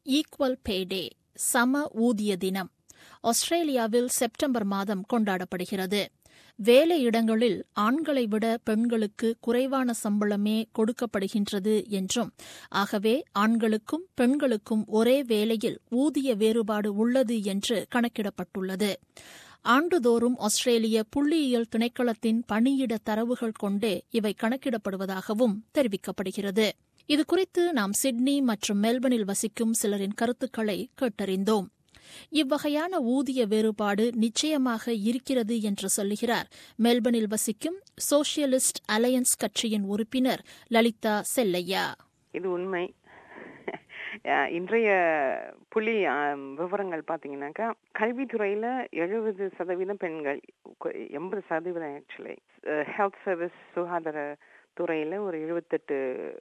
Equal pay டே சம ஊதிய தினம் ஆஸ்திரேலியாவில் செப்டம்பர் மாதம் கொண்டாடப்படுகிறது வேலையிடங்களில் ஆண்களை விட பெண்களுக்கு குறைவான சம்பளமே கொடுக்கப்படுகின்றது என்றும் ஆகவே ஆண்களுக்கும் பெண்களுக்கும் ஒரே வேலையில் ஊதிய வேறுபாடு உள்ளது என்று கணக்கிடப்பட்டுள்ளது ஆண்டுதோறும் ஆஸ்திரேலிய புள்ளியியல் திணைக்களத்தின் பணியிட தரவுகள் கொண்டே இவை கணக்கிடப்படுவதாகவும் தெரிவிக்கப்படுகிறது இதுகுறித்து நாம் சிட்னி மற்றும் மெல்பர்னில் வசிக்கும் சிலரின் கருத்துக்களை கேட்டறிந்தோம் இவ்வகையான ஊதிய வேறுபாடு நிச்சயமாக இருக்கிறது என்று சொல்லுகிறார் மெல்பர்னில் வசிக்கும் சோசியலிஸ்ட் அலையன்ஸ் கட்சியின் உறுப்பினர் லலிதா செல்லையா இது உண்மை அஹ் இன்றைய புள்ளி ஆம், விவரங்கள் பார்த்தீங்கன்னாக்கா கல்வித்துறையில எழுபது சதவீதம் பெண்கள் கு- எண்பது சதவீதம் ஆக்சுவலி ஹெல்த் சர்வீஸ் சுகாதார துறையில ஒரு எழுபத்தெட்டு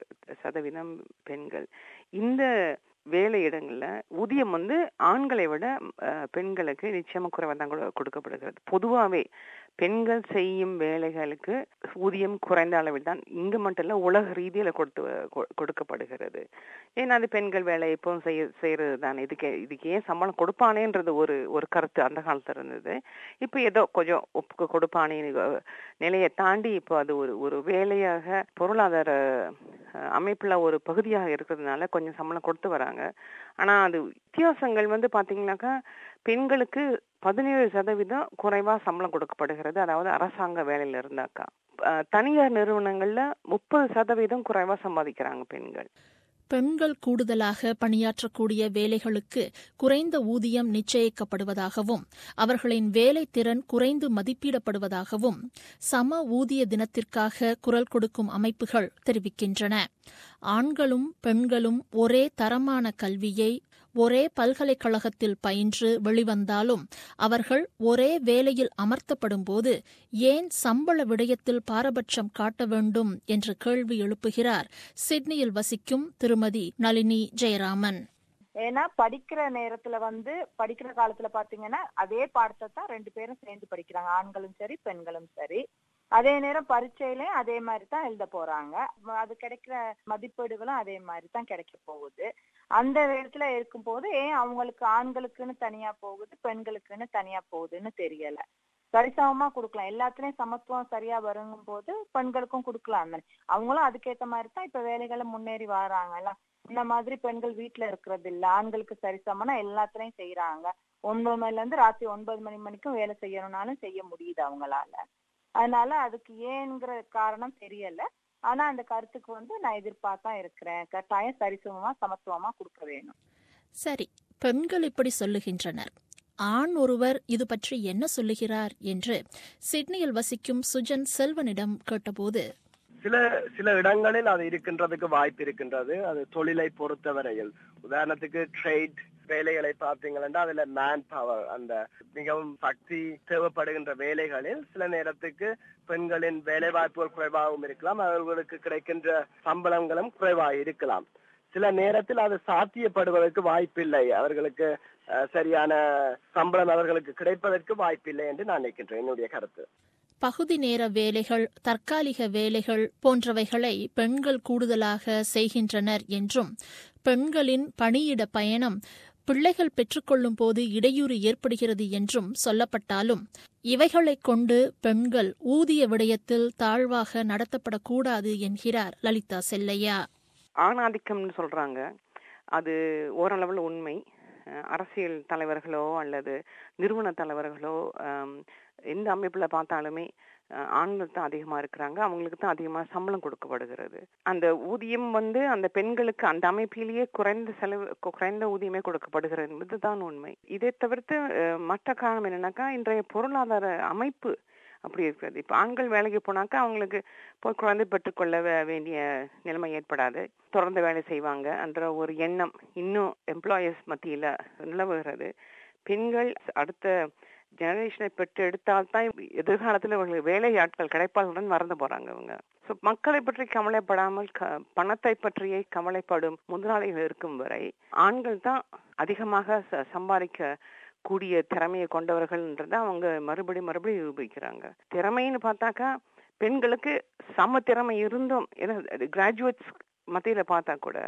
சதவீதம் பெண்கள் இந்த வேலையிடங்கள்ல ஊதியம் வந்து ஆண்களை விட அஹ், பெண்களுக்கு நிச்சயமா குறைவாக தான் கொடு- கொடுக்கப்படுகிறது பொதுவாகவே பெண்கள் செய்யும் வேலைகளுக்கு ஊதியம் குறைந்த அளவில் தான் இங்க மட்டும் இல்ல உலக ரீதியில கொடுத்து கொ- கொடுக்கப்படுகிறது ஏன்னா அது பெண்கள் வேலை எப்பவும் செய்ய செய்யறது தானே இதுக்கு இதுக்கு ஏன் சம்பளம் கொடுப்பானேன்றது ஒரு ஒரு கருத்து அந்த காலத்துல இருந்தது இப்போ ஏதோ கொஞ்சம் ஒப்பு கொடுப்பானே நிலையை தாண்டி இப்போ அது ஒரு ஒரு வேலையாக பொருளாதார அஹ், அமைப்புல ஒரு பகுதியாக இருக்கிறதுனால கொஞ்சம் சம்பளம் கொடுத்து வராங்க ஆனா அது வித்தியாசங்கள் வந்து பாத்தீங்கன்னாக்கா பெண்களுக்கு பதினேழு சதவீதம் குறைவா சம்பளம் கொடுக்கப்படுகிறது அதாவது அரசாங்க வேலையில இருந்தாக்கா அஹ், தனியார் நிறுவனங்கள்ல முப்பது சதவீதம் குறைவா சம்பாதிக்கிறாங்க பெண்கள் பெண்கள் கூடுதலாக பணியாற்றக்கூடிய வேலைகளுக்கு குறைந்த ஊதியம் நிச்சயிக்கப்படுவதாகவும் அவர்களின் வேலை திறன் குறைந்து மதிப்பிடப்படுவதாகவும் சம ஊதிய தினத்திற்காக குரல் கொடுக்கும் அமைப்புகள் தெரிவிக்கின்றன ஆண்களும் பெண்களும் ஒரே தரமான கல்வியை ஒரே பல்கலைக்கழகத்தில் பயின்று வெளிவந்தாலும் அவர்கள் ஒரே வேலையில் அமர்த்தப்படும்போது ஏன் சம்பள விடயத்தில் பாரபட்சம் காட்ட வேண்டும் என்று கேள்வி எழுப்புகிறார் சிட்னியில் வசிக்கும் திருமதி நளினி ஜெயராமன் ஏன்னா படிக்கிற நேரத்துல வந்து படிக்கிற காலத்துல பாத்தீங்கன்னா அதே பாடத்தை தான் ரெண்டு பேரும் சேர்ந்து படிக்கிறாங்க ஆண்களும் சரி பெண்களும் சரி அதே நேரம் பரீட்சையிலயும் அதே மாதிரி தான் எழுத போறாங்க அது கிடைக்கிற மதிப்பீடுகளும் அதே மாதிரி தான் கிடைக்க போகுது அந்த இடத்துல இருக்கும்போது ஏன் அவங்களுக்கு ஆண்களுக்குன்னு தனியா போகுது பெண்களுக்குன்னு தனியா போகுதுன்னு தெரியல சரிசமமா கொடுக்கலாம் எல்லாத்துலயும் சமத்துவம் சரியா வருங்கும் போது பெண்களுக்கும் கொடுக்கலாம் தானே. அவங்களும் அதுக்கேத்த மாதிரி தான் இப்ப வேலைகளை முன்னேறி வராங்கல்ல இந்த மாதிரி பெண்கள் வீட்டுல இருக்கிறது இல்ல ஆண்களுக்கு சரிசமனா எல்லாத்துலயும் செய்யறாங்க ஒன்பது மணில இருந்து ராத்திரி ஒன்பது மணி மணிக்கும் வேலை செய்யணும்னாலும் செய்ய முடியுது அவங்களால அதனால அதுக்கு ஏங்கிற காரணம் தெரியல ஆனா அந்த கருத்துக்கு வந்து நான் எதிர்பார்த்தா இருக்கிறேன் கட்டாயம் சரிசமமா சமத்துவமா கொடுக்க வேணும் சரி பெண்கள் இப்படி சொல்லுகின்றனர் ஆண் ஒருவர் இது பற்றி என்ன சொல்லுகிறார் என்று சிட்னியில் வசிக்கும் சுஜன் செல்வனிடம் கேட்டபோது சில சில இடங்களில் அது இருக்கின்றதுக்கு வாய்ப்பு இருக்கின்றது அது தொழிலை பொறுத்தவரையில் உதாரணத்துக்கு ட்ரேட் வேலைகளை பார்த்தீங்கன்னா அதுல மேன் பவர் அந்த மிகவும் சக்தி தேவைப்படுகின்ற வேலைகளில் சில நேரத்துக்கு பெண்களின் வேலை வாய்ப்புகள் குறைவாகவும் இருக்கலாம் அவர்களுக்கு கிடைக்கின்ற சம்பளங்களும் குறைவாக இருக்கலாம் சில நேரத்தில் அது சாத்தியப்படுவதற்கு வாய்ப்பில்லை அவர்களுக்கு அஹ், சரியான சம்பளம் அவர்களுக்கு கிடைப்பதற்கு வாய்ப்பில்லை என்று நான் நினைக்கின்றேன் என்னுடைய கருத்து பகுதி நேர வேலைகள் தற்காலிக வேலைகள் போன்றவைகளை பெண்கள் கூடுதலாக செய்கின்றனர் என்றும் பெண்களின் பணியிட பயணம் பிள்ளைகள் பெற்றுக்கொள்ளும் போது இடையூறு ஏற்படுகிறது என்றும் சொல்லப்பட்டாலும் இவைகளைக் கொண்டு பெண்கள் ஊதிய விடயத்தில் தாழ்வாக நடத்தப்படக்கூடாது என்கிறார் லலிதா செல்லையா ஆணாதிக்கம்னு சொல்றாங்க அது ஓரளவில் உண்மை அஹ் அரசியல் தலைவர்களோ அல்லது நிறுவன தலைவர்களோ ஆம், எந்த அமைப்புல பார்த்தாலுமே அஹ், ஆண்கள் தான் அதிகமா இருக்கிறாங்க அவங்களுக்கு தான் அதிகமா சம்பளம் கொடுக்கப்படுகிறது அந்த ஊதியம் வந்து அந்த பெண்களுக்கு அந்த அமைப்பிலேயே குறைந்த செலவு கு- குறைந்த ஊதியமே கொடுக்கப்படுகிறது என்பதுதான் உண்மை இதை தவிர்த்து அஹ், மற்ற காரணம் என்னன்னாக்கா இன்றைய பொருளாதார அமைப்பு அப்படி இருக்கிறது இப்ப ஆண்கள் வேலைக்கு போனாக்கா அவங்களுக்கு போய் குழந்தை பெற்றுக்கொள்ள வே- வேண்டிய நிலைமை ஏற்படாது தொடர்ந்து வேலை செய்வாங்க என்ற ஒரு எண்ணம் இன்னும் எம்ப்ளாயர்ஸ் மத்தியில நிலவுகிறது பெண்கள் அடுத்த ஜெனரேஷனை பெற்று எடுத்தால்தான் எதிர்காலத்தில் இவங்களுக்கு வேலை ஆட்கள் கிடைப்பார்களுடன் மறந்து போறாங்க இவங்க ஸோ மக்களை பற்றி கவலைப்படாமல் க பணத்தை பற்றியே கவலைப்படும் முதலாளிகள் இருக்கும் வரை ஆண்கள் தான் அதிகமாக ச- சம்பாதிக்க கூடிய திறமையை கொண்டவர்கள்ன்றத அவங்க மறுபடியும் மறுபடியும் நிரூபிக்கிறாங்க திறமைன்னு பார்த்தாக்கா பெண்களுக்கு சம திறமை இருந்தும் ஏன்னா கிராஜுவேட்ஸ் மத்தியில பார்த்தா கூட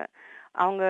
அவங்க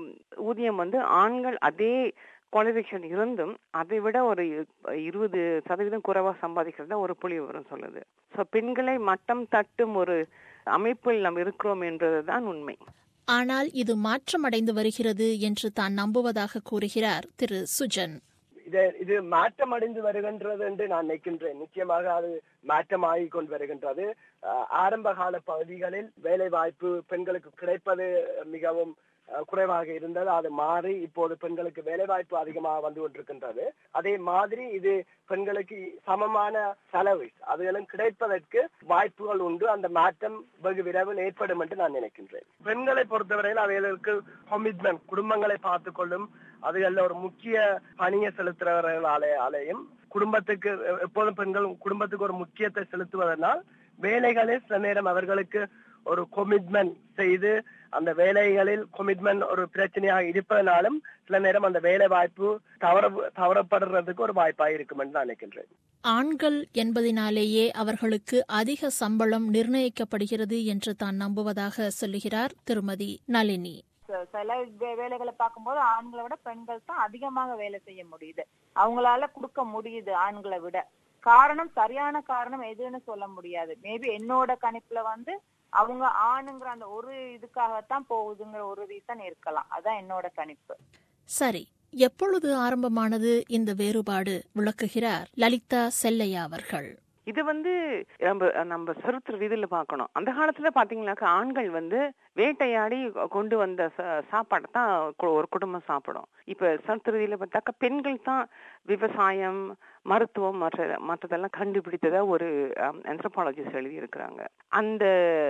ஊதியம் வந்து ஆண்கள் அதே குவாலிஃபிகேஷன் இருந்தும் அதை விட ஒரு இருபது சதவீதம் குறைவா சம்பாதிக்கிறதா ஒரு புள்ளி விவரம் சொல்லுது ஸோ பெண்களை மட்டம் தட்டும் ஒரு அமைப்பில் நாம் இருக்கிறோம் என்பதுதான் உண்மை ஆனால் இது மாற்றமடைந்து வருகிறது என்று தான் நம்புவதாக கூறுகிறார் திரு சுஜன் இது இது மாற்றம் அடைந்து வருகின்றது என்று நான் நினைக்கின்றேன் நிச்சயமாக அது மாற்றமாகி கொண்டு வருகின்றது அஹ், ஆரம்ப கால பகுதிகளில் வேலை வாய்ப்பு பெண்களுக்கு கிடைப்பது மிகவும் அஹ், குறைவாக இருந்தது அது மாறி இப்போது பெண்களுக்கு வேலை வாய்ப்பு அதிகமாக வந்து கொண்டிருக்கின்றது அதே மாதிரி இது பெண்களுக்கு சமமான செலவு அதுகளும் கிடைப்பதற்கு வாய்ப்புகள் உண்டு அந்த மாற்றம் வெகு விரைவில் ஏற்படும் என்று நான் நினைக்கின்றேன் பெண்களை பொறுத்தவரையில் அவைகளுக்கு கமிட்மெண்ட் குடும்பங்களை பார்த்துக் கொள்ளும் அதுகளில் ஒரு முக்கிய பணியை செலுத்துறவர்களாலேயும் குடும்பத்துக்கு எ- எப்போதும் பெண்கள் குடும்பத்துக்கு ஒரு முக்கியத்தை செலுத்துவதனால் வேலைகளில் சில நேரம் அவர்களுக்கு ஒரு கொமிட்மெண்ட் செய்து அந்த வேலைகளில் கொமிட்மெண்ட் ஒரு பிரச்சனையாக இருப்பதனாலும் சில நேரம் அந்த வேலை வாய்ப்பு தவற தவறப்படுறதுக்கு ஒரு வாய்ப்பாக இருக்கும் என்று நான் நினைக்கின்றேன் ஆண்கள் என்பதினாலேயே அவர்களுக்கு அதிக சம்பளம் நிர்ணயிக்கப்படுகிறது என்று தான் நம்புவதாக சொல்லுகிறார் திருமதி நளினி ச- சில வே- வேலைகளை பார்க்கும்போது ஆண்களை விட பெண்கள் தான் அதிகமாக வேலை செய்ய முடியுது அவங்களால கொடுக்க முடியுது ஆண்களை விட காரணம் சரியான காரணம் எதுன்னு சொல்ல முடியாது மேபி என்னோட கணிப்புல வந்து அவங்க ஆணுங்கிற அந்த ஒரு இதுக்காகத்தான் போகுதுங்கிற ஒரு ரீசன் இருக்கலாம் அதான் என்னோட கணிப்பு சரி எப்பொழுது ஆரம்பமானது இந்த வேறுபாடு விளக்குகிறார் லலிதா செல்லையா அவர்கள் இது வந்து நம்ம நம்ம சரித்திர ரீதியில பார்க்கணும் அந்த காலத்துல பாத்தீங்கன்னாக்கா ஆண்கள் வந்து வேட்டையாடி கொண்டு வந்த ச- சாப்பாடை தான் கு- ஒரு குடும்பம் சாப்பிடும் இப்ப சரித்திர ரீதியில பார்த்தாக்கா பெண்கள் தான் விவசாயம் மருத்துவம் மற்ற மற்றதெல்லாம் கண்டுபிடித்ததா ஒரு ஆந்த்ரோபாலஜிஸ்ட் எழுதி இருக்கிறாங்க அந்த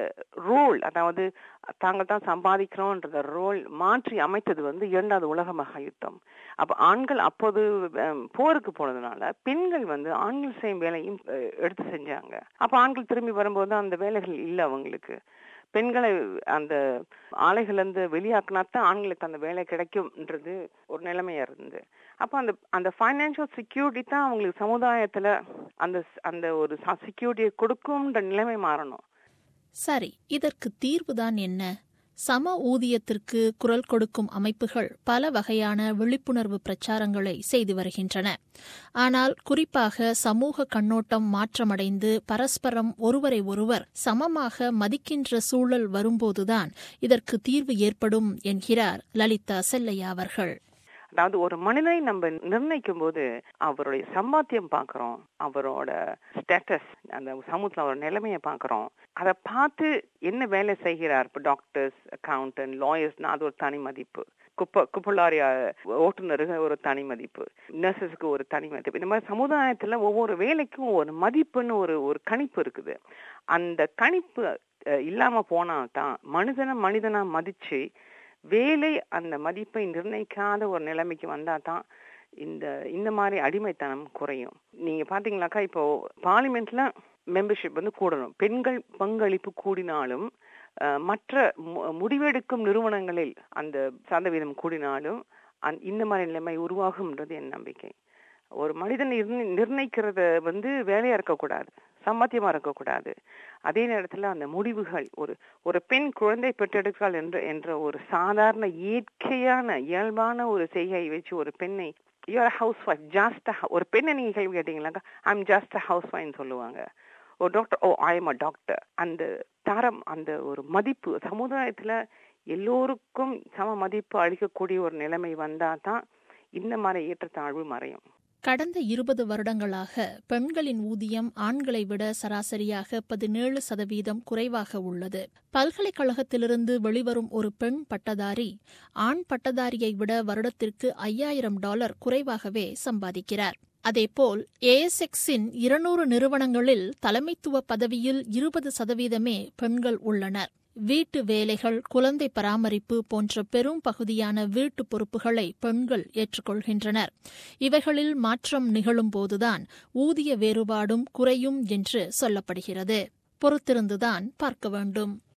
ரோல் அதாவது தாங்கள் தான் சம்பாதிக்கிறோன்றத ரோல் மாற்றி அமைத்தது வந்து இரண்டாவது உலக மகா யுத்தம் அப்ப ஆண்கள் அப்போது அஹ், போருக்கு போனதுனால பெண்கள் வந்து ஆண்கள் செய்யும் வேலையும் அஹ், எடுத்து செஞ்சாங்க அப்ப ஆண்கள் திரும்பி வரும்போது அந்த வேலைகள் இல்லை அவங்களுக்கு பெண்களை அந்த ஆலைகள்ல இருந்து வெளியாக்குனாத்தான் ஆண்களுக்கு அந்த வேலை கிடைக்கும்ன்றது ஒரு நிலைமையா இருந்தது அப்ப அந்த அந்த ஃபைனான்சியல் செக்யூரிட்டி தான் அவங்களுக்கு சமுதாயத்துல அந்த அந்த ஒரு செக்யூரிட்டியை கொடுக்கும்ன்ற நிலைமை மாறணும் சரி இதற்கு தீர்வுதான் என்ன சம ஊதியத்திற்கு குரல் கொடுக்கும் அமைப்புகள் பல வகையான விழிப்புணர்வு பிரச்சாரங்களை செய்து வருகின்றன ஆனால் குறிப்பாக சமூக கண்ணோட்டம் மாற்றமடைந்து பரஸ்பரம் ஒருவரை ஒருவர் சமமாக மதிக்கின்ற சூழல் வரும்போதுதான் இதற்கு தீர்வு ஏற்படும் என்கிறார் லலிதா செல்லையா அவர்கள் அதாவது ஒரு மனிதனை நம்ம நிர்ணயிக்கும் போது அவருடைய சம்பாத்தியம் பார்க்கறோம் அவரோட ஸ்டேட்டஸ் அந்த சமூகத்துல அவரோட நிலைமையை பார்க்கறோம் அதை பார்த்து என்ன வேலை செய்கிறார் இப்போ டாக்டர்ஸ் அக்கவுண்டன்ட் லாயர்ஸ்னா அது ஒரு தனி மதிப்பு குப்ப குப்பலாரி ஓட்டுநருக்கு ஒரு தனி மதிப்பு நர்சஸ்க்கு ஒரு தனி மதிப்பு இந்த மாதிரி சமுதாயத்துல ஒவ்வொரு வேலைக்கும் ஒரு மதிப்புன்னு ஒரு ஒரு கணிப்பு இருக்குது அந்த கணிப்பு அஹ், இல்லாம போனால்தான் மனிதனை மனிதனா மதிச்சு வேலை அந்த மதிப்பை நிர்ணயிக்காத ஒரு நிலைமைக்கு வந்தா தான் இந்த இந்த மாதிரி அடிமைத்தனம் குறையும் நீங்க பாத்தீங்கன்னாக்கா இப்போ பார்லிமெண்ட்ல மெம்பர்ஷிப் வந்து கூடணும் பெண்கள் பங்களிப்பு கூடினாலும் அஹ், மற்ற மு- முடிவெடுக்கும் நிறுவனங்களில் அந்த சதவீதம் கூடினாலும் அந்த- இந்த மாதிரி நிலைமை உருவாகும்ன்றது என் நம்பிக்கை ஒரு மனிதன் நிர்ண- நிர்ணயிக்கிறத வந்து வேலையா இருக்கக்கூடாது சம்மத்தியமா இருக்கக்கூடாது அதே நேரத்துல அந்த முடிவுகள் ஒரு ஒரு பெண் குழந்தை பெற்றெடுக்காள் என்ற என்ற ஒரு சாதாரண இயற்கையான இயல்பான ஒரு செய்கை வச்சு ஒரு பெண்ணை யூஆர் ஹவுஸ் ஒய்ஃப் ஜாஸ்ட் ஒரு பெண்ணை நீங்க கேள்வி கேட்டீங்கன்னாக்கா ஐம் ஜாஸ்ட் ஹவுஸ் ஒய்ஃப்னு சொல்லுவாங்க ஒரு doctor oh I am a doctor அந்த தரம் அந்த ஒரு மதிப்பு சமுதாயத்துல எல்லோருக்கும் சம மதிப்பு அளிக்கக்கூடிய ஒரு நிலைமை வந்தா தான் இந்த மாதிரி ஏற்றத்தாழ்வு மறையும் கடந்த இருபது வருடங்களாக பெண்களின் ஊதியம் ஆண்களை விட சராசரியாக பதினேழு சதவீதம் குறைவாக உள்ளது பல்கலைக்கழகத்திலிருந்து வெளிவரும் ஒரு பெண் பட்டதாரி ஆண் பட்டதாரியை விட வருடத்திற்கு ஐயாயிரம் டாலர் குறைவாகவே சம்பாதிக்கிறார் அதேபோல் ஏஎஸ்எக்ஸின் இருநூறு நிறுவனங்களில் தலைமைத்துவ பதவியில் இருபது சதவீதமே பெண்கள் உள்ளனர் வீட்டு வேலைகள் குழந்தை பராமரிப்பு போன்ற பெரும் பகுதியான வீட்டு பொறுப்புகளை பெண்கள் ஏற்றுக்கொள்கின்றனர் இவைகளில் மாற்றம் நிகழும்போதுதான் ஊதிய வேறுபாடும் குறையும் என்று சொல்லப்படுகிறது பொறுத்திருந்துதான் பார்க்க வேண்டும்